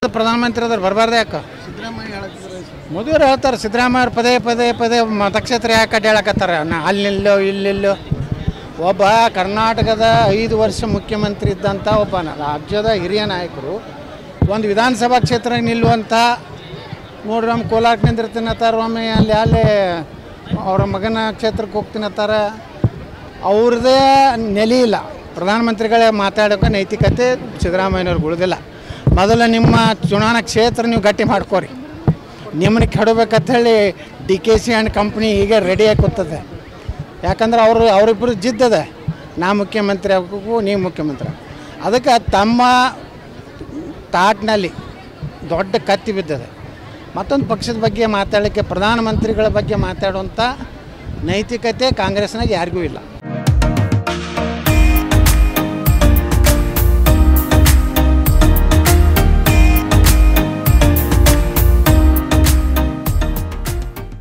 ಪ್ರಧಾನಮಂತ್ರಿ ಅದ್ರ ಬರಬಾರ್ದು ಯಾಕೆ ಸಿದ್ದರಾಮಯ್ಯ ಹೇಳಕ್ತಿದ್ರೆ ಮದುವೆ ಹೇಳ್ತಾರೆ ಸಿದ್ದರಾಮಯ್ಯ ಪದೇ ಪದೇ ಪದೇ ಮತಕ್ಷೇತ್ರ ಯಾಕೆ ಅಡ್ಡಾಡಕತ್ತಾರ ನಾ ಅಲ್ಲಿಲ್ಲೋ ಇಲ್ಲಿಲ್ಲೋ ಒಬ್ಬ ಕರ್ನಾಟಕದ ಐದು ವರ್ಷ ಮುಖ್ಯಮಂತ್ರಿ ಇದ್ದಂಥ ಒಬ್ಬ ನ- ರಾಜ್ಯದ ಹಿರಿಯ ನಾಯಕರು ಒಂದು ವಿಧಾನಸಭಾ ಕ್ಷೇತ್ರ ನಿಲ್ಲುವಂಥ ನೋಡ್ರಿ ನಮ್ಮ ಕೋಲಾರಕ್ಕೆ ನಿಂದಿರ್ತೀನತ್ತಾರ ಒಮ್ಮೆ ಅಲ್ಲಿ ಅಲ್ಲಿ ಅವ್ರ ಮಗನ ಕ್ಷೇತ್ರಕ್ಕೆ ಹೋಗ್ತೀನತ್ತಾರ ಅವ್ರದ್ದೇ ನೆಲೆ ಇಲ್ಲ ಪ್ರಧಾನಮಂತ್ರಿಗಳೇ ಮಾತಾಡೋಕೆ ನೈತಿಕತೆ ಸಿದ್ದರಾಮಯ್ಯನವ್ರಿಗೆ ಉಳಿದಿಲ್ಲ ಮೊದಲು ನಿಮ್ಮ ಚುನಾವಣಾ ಕ್ಷೇತ್ರ ನೀವು ಗಟ್ಟಿ ಮಾಡ್ಕೋರಿ ನಿಮ್ಮನ್ನ ಕೆಡಬೇಕಂತ ಹೇಳಿ D K C and company ಈಗ ರೆಡಿಯಾಗಿ ಕೂತದೆ ಯಾಕಂದ್ರೆ ಅವರು ಅವರಿಬ್ಬರು ಜಿದ್ದದೆ ನಾ ಮುಖ್ಯಮಂತ್ರಿ ಆಗಬೇಕು ನೀವು ಮುಖ್ಯಮಂತ್ರಿ ಆಗ್ಬೇಕು. ಅದಕ್ಕೆ ತಮ್ಮ ತಾಟ್ನಲ್ಲಿ ದೊಡ್ಡ ಕತ್ತಿ ಬಿದ್ದದೆ ಮತ್ತೊಂದು ಪಕ್ಷದ ಬಗ್ಗೆ ಮಾತಾಡಲಿಕ್ಕೆ ಪ್ರಧಾನಮಂತ್ರಿಗಳ ಬಗ್ಗೆ ಮಾತಾಡುವಂಥ ನೈತಿಕತೆ ಕಾಂಗ್ರೆಸ್ನಾಗ ಯಾರಿಗೂ ಇಲ್ಲ